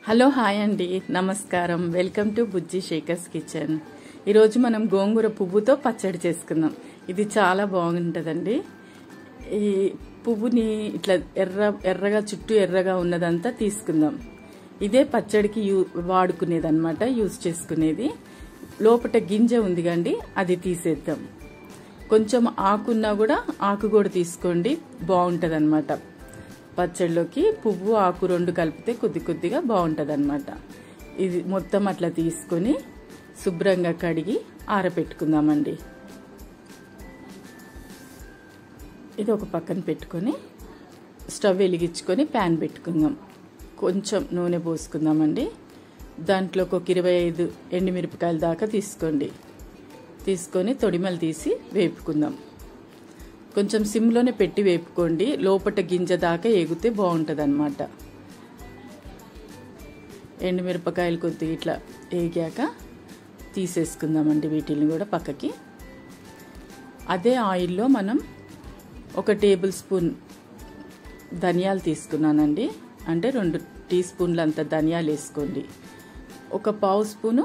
hello hi అండి నమస్కారం welcome to Bujji Shekhar's kitchen ఈరోజు మనం గోంగూర పువ్వుతో పచ్చడి చేసుకుందాం ఇది చాలా బాగుంటుందండి ఈ పువ్వుని ఇట్లా ఎర్ర ఎర్రగా చుట్టూ ఎర్రగా ఉన్నదంతా తీసుకుందాం ఇదే పచ్చడికి యూ వాడుకునేది అనమాట యూజ్ చేసుకునేది లోపట గింజ ఉంది కండి అది తీసేద్దాం కొంచెం ఆకున్నా కూడా ఆకు కూడా తీసుకోండి బాగుంటుంది అనమాట పచ్చడిలోకి పువ్వు ఆకు రెండు కలిపితే కొద్ది కొద్దిగా బాగుంటుంది అనమాట ఇది మొత్తం అట్లా తీసుకొని శుభ్రంగా కడిగి ఆరబెట్టుకుందామండి ఇది ఒక పక్కన పెట్టుకొని స్టవ్ వెలిగించుకొని ప్యాన్ పెట్టుకుందాం కొంచెం నూనె పోసుకుందామండి దాంట్లోకి ఒక ఇరవై ఐదు ఎండుమిరపకాయల దాకా తీసుకోండి తీసుకొని తొడిమలు తీసి వేపుకుందాం కొంచెం సిమ్లోనే పెట్టి వేపుకోండి లోపట గింజ దాకా ఎగితే బాగుంటుంది అనమాట ఎండుమిరపకాయలు కొద్దిగా ఇట్లా వేగాక తీసేసుకుందామండి వీటిని కూడా పక్కకి అదే ఆయిల్లో మనం ఒక టేబుల్ స్పూన్ ధనియాలు తీసుకున్నానండి అంటే రెండు టీ స్పూన్లు అంత ధనియాలు వేసుకోండి ఒక పావు స్పూను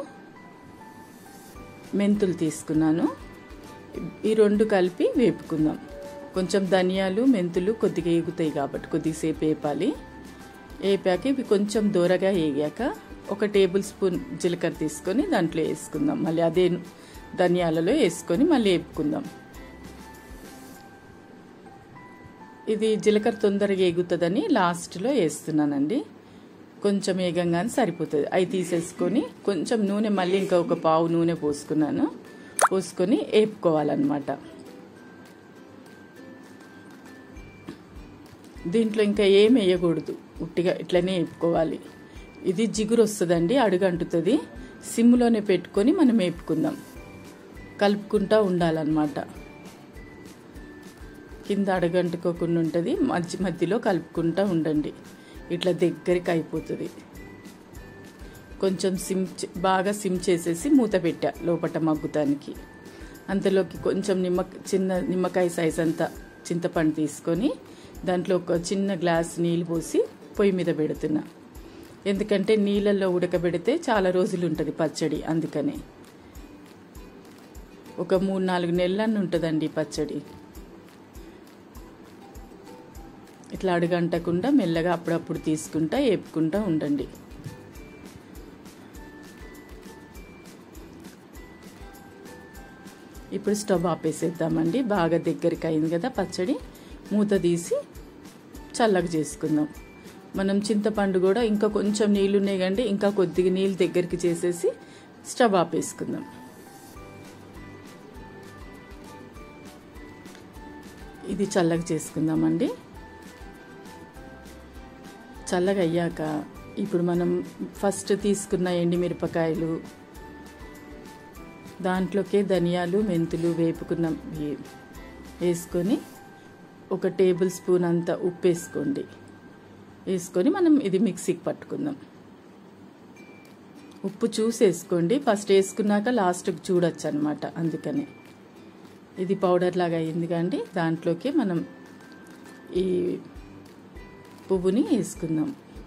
మెంతులు తీసుకున్నాను ఈ రెండు కలిపి వేపుకుందాం కొంచెం ధనియాలు మెంతులు కొద్దిగా ఎగుతాయి కాబట్టి కొద్దిసేపు వేపాలి వేపాక ఇవి కొంచెం దూరగా వేగాక ఒక టేబుల్ స్పూన్ జీలకర్ర తీసుకొని దాంట్లో వేసుకుందాం మళ్ళీ అదే ధనియాలలో వేసుకొని మళ్ళీ వేపుకుందాం ఇది జీలకర్ర తొందరగా ఎగుతుందని లాస్ట్లో వేస్తున్నానండి కొంచెం వేగంగానే సరిపోతుంది అవి తీసేసుకొని కొంచెం నూనె మళ్ళీ ఇంకా ఒక పావు నూనె పోసుకున్నాను పోసుకొని వేపుకోవాలన్నమాట దీంట్లో ఇంకా ఏం వేయకూడదు ఉట్టిగా ఇట్లనే వేపుకోవాలి ఇది జిగురు వస్తుందండి అడుగంటుతుంది సిమ్లోనే పెట్టుకొని మనం వేపుకుందాం కలుపుకుంటూ ఉండాలన్నమాట కింద అడగంటుకోకుండా ఉంటుంది మధ్య మధ్యలో కలుపుకుంటూ ఉండండి ఇట్లా దగ్గరికి అయిపోతుంది కొంచెం సిమ్ బాగా సిమ్ చేసేసి మూత పెట్టా లోపట మగ్గుతానికి అంతలోకి కొంచెం నిమ్మ చిన్న నిమ్మకాయ సైజ్ అంతా చింతపండు తీసుకొని దాంట్లో ఒక చిన్న గ్లాస్ నీళ్ళు పోసి పొయ్యి మీద పెడుతున్నా ఎందుకంటే నీళ్ళల్లో ఉడకబెడితే చాలా రోజులు ఉంటుంది పచ్చడి అందుకని ఒక మూడు నాలుగు నెలలన్నీ ఉంటుందండి పచ్చడి ఇట్లా అడుగంటకుండా మెల్లగా అప్పుడప్పుడు తీసుకుంటా వేపుకుంటా ఉండండి ఇప్పుడు స్టవ్ ఆపేసేద్దామండి బాగా దగ్గరికి అయింది కదా పచ్చడి మూత తీసి చల్లగా చేసుకుందాం మనం చింతపండు కూడా ఇంకా కొంచెం నీళ్ళు ఉన్నాయి కండి ఇంకా కొద్దిగా నీళ్ళు దగ్గరికి చేసేసి స్టవ్ ఆపేసుకుందాం ఇది చల్లగా చేసుకుందామండి చల్లగా అయ్యాక ఇప్పుడు మనం ఫస్ట్ తీసుకున్న ఎండిమిరపకాయలు దాంట్లోకే ధనియాలు మెంతులు వేపుకున్న వేసుకొని ఒక టేబుల్ స్పూన్ అంత ఉప్పు వేసుకోండి వేసుకొని మనం ఇది మిక్సీకి పట్టుకుందాం ఉప్పు చూసి వేసుకోండి ఫస్ట్ వేసుకున్నాక లాస్ట్కి చూడొచ్చు అనమాట అందుకని ఇది పౌడర్ లాగా అయింది కానీ దాంట్లోకి మనం ఈ పువ్వుని వేసుకుందాం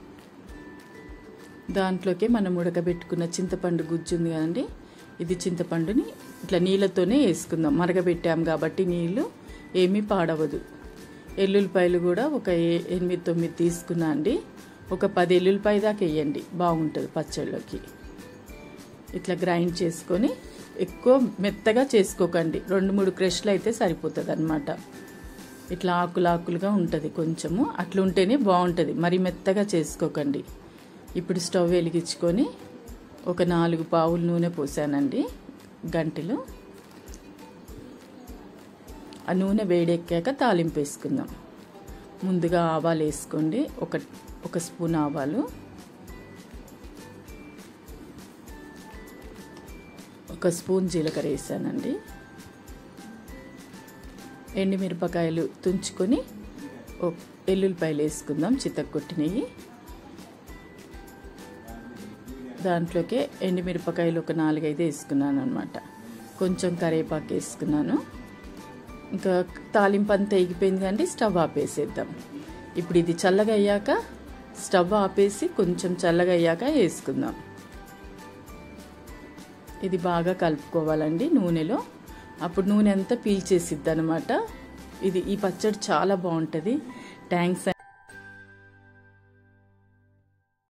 దాంట్లోకి మనం ఉడకబెట్టుకున్న చింతపండు గుజ్జు ఉంది కదండి ఇది చింతపండుని ఇట్లా నీళ్ళతోనే వేసుకుందాం మరగబెట్టాం కాబట్టి నీళ్ళు ఏమీ పాడవదు ఎల్లుల్లిపాయలు కూడా ఒక ఎనిమిది తొమ్మిది తీసుకున్నా అండి ఒక పది ఎల్లుల్లిపాయ దాకా వేయండి బాగుంటుంది పచ్చళ్ళలోకి ఇట్లా గ్రైండ్ చేసుకొని ఎక్కువ మెత్తగా చేసుకోకండి రెండు మూడు క్రష్లు అయితే సరిపోతుంది అనమాట ఇట్లా ఆకులు ఆకులుగా ఉంటుంది కొంచెము అట్లా ఉంటేనే బాగుంటుంది మరి మెత్తగా చేసుకోకండి ఇప్పుడు స్టవ్ వెలిగించుకొని ఒక నాలుగు పావులు నూనె పోసానండి గంటలు ఆ నూనె వేడెక్కాక తాలింపు వేసుకుందాం ముందుగా ఆవాలు వేసుకోండి ఒక ఒక స్పూన్ ఆవాలు ఒక స్పూన్ జీలకర్ర వేసానండి ఎండుమిరపకాయలు తుంచుకొని ఎల్లుల్లిపాయలు వేసుకుందాం చిత్తకొట్టినవి దాంట్లోకి ఎండుమిరపకాయలు ఒక నాలుగైదు వేసుకున్నాను అనమాట కొంచెం కరివేపాకు వేసుకున్నాను ఇంకా తాలింపు అంతా ఎగిపోయింది కానీ స్టవ్ ఆపేసేద్దాం ఇప్పుడు ఇది చల్లగా అయ్యాక స్టవ్ ఆపేసి కొంచెం చల్లగా అయ్యాక వేసుకుందాం ఇది బాగా కలుపుకోవాలండి నూనెలో అప్పుడు నూనె అంతా పీల్చేసిద్ది అనమాట ఇది ఈ పచ్చడి చాలా బాగుంటుంది థ్యాంక్స్